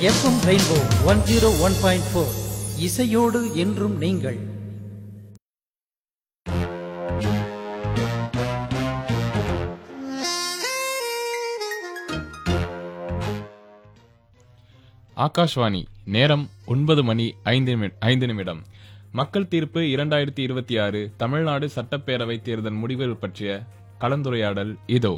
FM rainbow one zero one point four இசையோடு என்றும் நீங்கள் ஆகாஷ்வாணி நேரம் ஒன்பது மணி ஐந்து நிமி- ஐந்து நிமிடம் மக்கள் தீர்ப்பு இரண்டாயிரத்தி இருபத்தி ஆறு தமிழ்நாடு சட்டப்பேரவை தேர்தல் முடிவுகள் பற்றிய கலந்துரையாடல் இதோ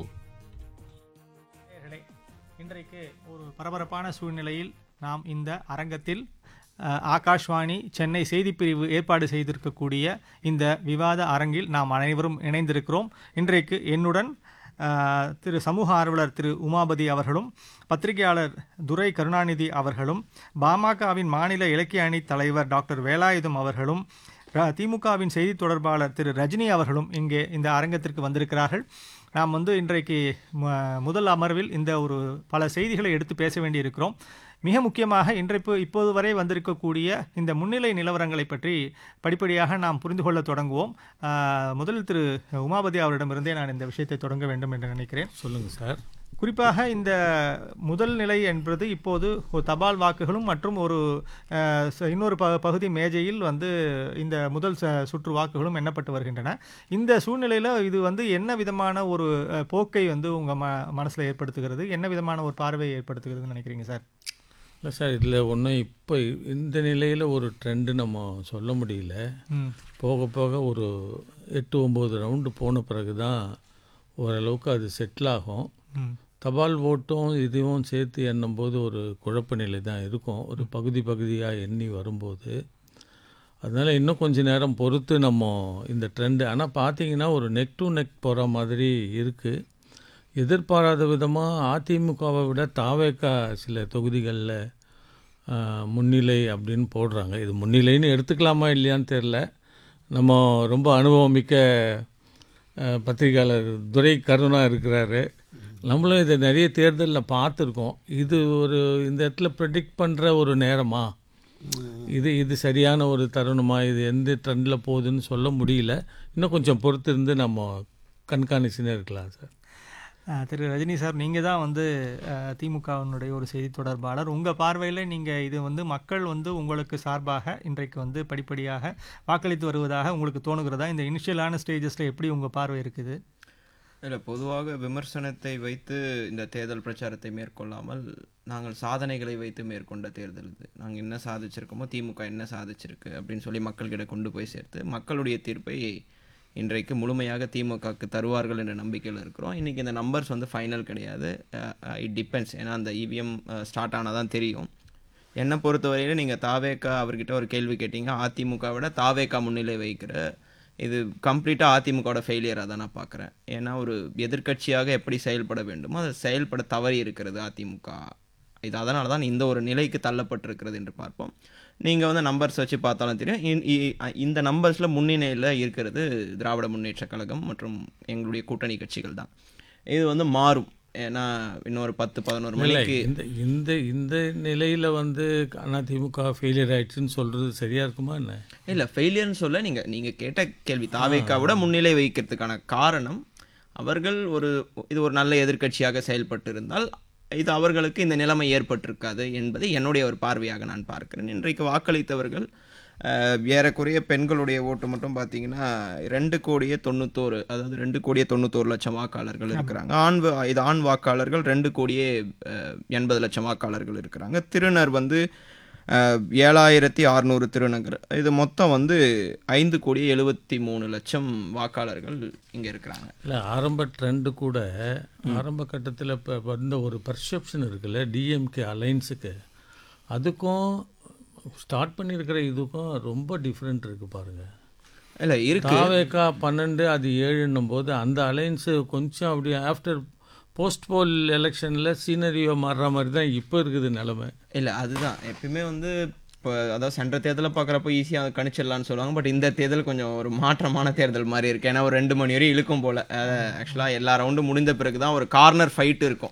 நேயர்களே, இன்றைக்கு ஒரு பரபரப்பான சூழ்நிலையில் நாம் இந்த அரங்கத்தில் அஹ், ஆகாஷ்வாணி சென்னை செய்திப்பிரிவு ஏற்பாடு செய்திருக்கக்கூடிய இந்த விவாத அரங்கில் நாம் அனைவரும் இணைந்திருக்கிறோம் இன்றைக்கு என்னுடன் அஹ், திரு சமூக ஆர்வலர் திரு உமாபதி அவர்களும் பத்திரிகையாளர் துரை கருணாநிதி அவர்களும் பாமகவின் மாநில இலக்கிய அணி தலைவர் டாக்டர் வேலாயுதம் அவர்களும் ர- திமுகவின் செய்தி தொடர்பாளர் திரு ரஜினி அவர்களும் இங்கே இந்த அரங்கத்திற்கு வந்திருக்கிறார்கள் நாம் வந்து இன்றைக்கு ம- முதல் அமர்வில் இந்த ஒரு பல செய்திகளை எடுத்து பேச வேண்டியிருக்கிறோம் மிக முக்கியமாக இன்றைப்பு இப்போது வரை வந்திருக்கக்கூடிய இந்த முன்னிலை நிலவரங்களை பற்றி படிப்படியாக நாம் புரிந்து கொள்ள தொடங்குவோம் ஆஹ், முதலில் திரு உமாபதி அவரிடமிருந்தே நான் இந்த விஷயத்தை தொடங்க வேண்டும் என்று நினைக்கிறேன் சொல்லுங்கள் சார் குறிப்பாக இந்த முதல் நிலை என்பது இப்போது ஒரு தபால் வாக்குகளும் மற்றும் ஒரு அஹ், ச- இன்னொரு ப பகுதி மேஜையில் வந்து இந்த முதல் ச சுற்று வாக்குகளும் எண்ணப்பட்டு வருகின்றன இந்த சூழ்நிலையில் இது வந்து என்ன விதமான ஒரு அஹ், போக்கை வந்து உங்கள் ம மனசில் ஏற்படுத்துகிறது என்ன விதமான ஒரு பார்வையை ஏற்படுத்துகிறதுன்னு நினைக்கிறீங்க சார் இல்லை சார் இதில் ஒன்றும் இப்போ இந்த நிலையில் ஒரு ட்ரெண்டு நம்ம சொல்ல முடியல ம் போக போக ஒரு எட்டு ஒம்பது ரவுண்டு போன பிறகு தான் ஓரளவுக்கு அது செட்டில் ஆகும் ம் தபால் ஓட்டும் இதுவும் சேர்த்து எண்ணும்போது ஒரு குழப்ப நிலை தான் இருக்கும் ஒரு பகுதி பகுதியாக எண்ணி வரும்போது அதனால் இன்னும் கொஞ்ச நேரம் பொறுத்து நம்ம இந்த ட்ரெண்டு ஆனால் பார்த்தீங்கன்னா ஒரு நெக் டு நெக் போகிற மாதிரி இருக்குது எதிர்பாராத விதமாக அதிமுகவை விட தாவேக்கா சில தொகுதிகளில் முன்னிலை அப்படின்னு போடுறாங்க இது முன்னிலைன்னு எடுத்துக்கலாமா இல்லையான்னு தெரில நம்ம ரொம்ப அனுபவமிக்க அஹ், பத்திரிகையாளர் துரை கருணா இருக்கிறாரு நம்மளும் இதை நிறைய தேர்தலில் பார்த்துருக்கோம் இது ஒரு இந்த இடத்துல ப்ரெடிக்ட் பண்ணுற ஒரு நேரமா இது இது சரியான ஒரு தருணமா இது எந்த ட்ரெண்டில் போகுதுன்னு சொல்ல முடியல இன்னும் கொஞ்சம் பொறுத்து இருந்து நம்ம கண்காணிச்சுன்னே இருக்கலாம் சார் அஹ், திரு ரஜினி சார் நீங்கள் தான் வந்து அஹ், திமுகவினுடைய ஒரு செய்தி தொடர்பாளர் உங்கள் பார்வையில் நீங்கள் இது வந்து மக்கள் வந்து உங்களுக்கு சார்பாக இன்றைக்கு வந்து படிப்படியாக வாக்களித்து வருவதாக உங்களுக்கு தோணுகிறதா இந்த இனிஷியலான ஸ்டேஜஸில் எப்படி உங்கள் பார்வை இருக்குது இல்லை பொதுவாக விமர்சனத்தை வைத்து இந்த தேர்தல் பிரச்சாரத்தை மேற்கொள்ளாமல் நாங்கள் சாதனைகளை வைத்து மேற்கொண்ட தேர்தல் இது நாங்கள் என்ன சாதிச்சிருக்கோமோ திமுக என்ன சாதிச்சிருக்கு அப்படின்னு சொல்லி மக்கள்கிட்ட கொண்டு போய் சேர்த்து மக்களுடைய தீர்ப்பை இன்றைக்கு முழுமையாக திமுகவுக்கு தருவார்கள் என்ற நம்பிக்கையில் இருக்கிறோம் இன்றைக்கி இந்த நம்பர்ஸ் வந்து ஃபைனல் கிடையாது இட் டிபெண்ட்ஸ் ஏன்னா அந்த இவிஎம் ஸ்டார்ட் ஆனால் தான் தெரியும் என்னை பொறுத்தவரையில் நீங்கள் தாவேக்கா அவர்கிட்ட ஒரு கேள்வி கேட்டீங்க அதிமுக விட தாவேக்கா முன்னிலை வைக்கிற இது கம்ப்ளீட்டாக அதிமுகவோட ஃபெயிலியராக தான் நான் பார்க்குறேன் ஏன்னா ஒரு எதிர்க்கட்சியாக எப்படி செயல்பட வேண்டுமோ அதை செயல்பட தவறி இருக்கிறது அதிமுக இது அதனால தான் இந்த ஒரு நிலைக்கு தள்ளப்பட்டிருக்கிறது என்று பார்ப்போம் நீங்கள் வந்து நம்பர்ஸ் வச்சு பார்த்தாலும் தெரியும் இ- இ- இந்த நம்பர்ஸில் முன்னிலையில் இருக்கிறது திராவிட முன்னேற்றக் கழகம் மற்றும் எங்களுடைய கூட்டணி கட்சிகள் தான் இது வந்து மாறும் ஏன்னா இன்னொரு பத்து பதினோரு இல்லை மணிக்கு இந்த இந்த இந்த நிலையில் வந்து அதிமுக ஃபெயிலியர் ஆயிடுச்சுன்னு சொல்கிறது சரியாக இருக்குமா என்ன இல்லை ஃபெயிலியர்னு சொல்ல நீங்கள் நீங்கள் கேட்ட கேள்வி தாவேக்கா விட முன்னிலை வைக்கிறதுக்கான காரணம் அவர்கள் ஒரு இது ஒரு நல்ல எதிர்க்கட்சியாக செயல்பட்டு இருந்தால் இது அவர்களுக்கு இந்த நிலைமை ஏற்பட்டிருக்காது என்பது என்னுடைய ஒரு பார்வையாக நான் பார்க்கிறேன் இன்றைக்கு வாக்களித்தவர்கள் அஹ், ஏறக்குறைய பெண்களுடைய ஓட்டு மட்டும் பார்த்தீங்கன்னா ரெண்டு கோடியே தொண்ணூத்தோரு அதாவது ரெண்டு கோடியே தொண்ணூத்தோரு லட்சம் வாக்காளர்கள் இருக்கிறாங்க ஆண் வா- இது ஆண் வாக்காளர்கள் ரெண்டு கோடியே அஹ், எண்பது லட்சம் வாக்காளர்கள் இருக்கிறாங்க திருநர் வந்து அஹ், ஏழாயிரத்தி அறுநூறு திருநகர் இது மொத்தம் வந்து ஐந்து கோடியே எழுபத்தி மூணு லட்சம் வாக்காளர்கள் இங்கே இருக்கிறாங்க இல்லை ஆரம்ப ட்ரெண்டு கூட ஆரம்ப கட்டத்தில் இப்போ வந்த ஒரு பர்செப்ஷன் இருக்குல்ல டிஎம்கே அலைன்ஸுக்கு அதுக்கும் ஸ்டார்ட் பண்ணியிருக்கிற இதுக்கும் ரொம்ப டிஃப்ரெண்ட் இருக்குது பாருங்கள் இல்லை இருக்கு தாவேக்கா பன்னெண்டு அது ஏழுன்னும் போது அந்த அலைன்ஸு கொஞ்சம் அப்படியே ஆஃப்டர் போஸ்ட் போல் எலெக்ஷனில் சீனரியோ மாறுற மாதிரி தான் இப்போ இருக்குது நிலமை இல்லை அதுதான் எப்பயுமே வந்து இப்போ அதாவது சென்ற தேர்தலில் பார்க்குறப்போ ஈஸியாக கணிச்சிடலாம்னு சொல்லுவாங்க பட் இந்த தேர்தல் கொஞ்சம் ஒரு மாற்றமான தேர்தல் மாதிரி இருக்குது ஏன்னா ஒரு ரெண்டு மணி வரையும் இழுக்கும் போல் ஆக்சுவலாக எல்லா ரவுண்டும் முடிந்த பிறகு தான் ஒரு கார்னர் ஃபைட் இருக்கும்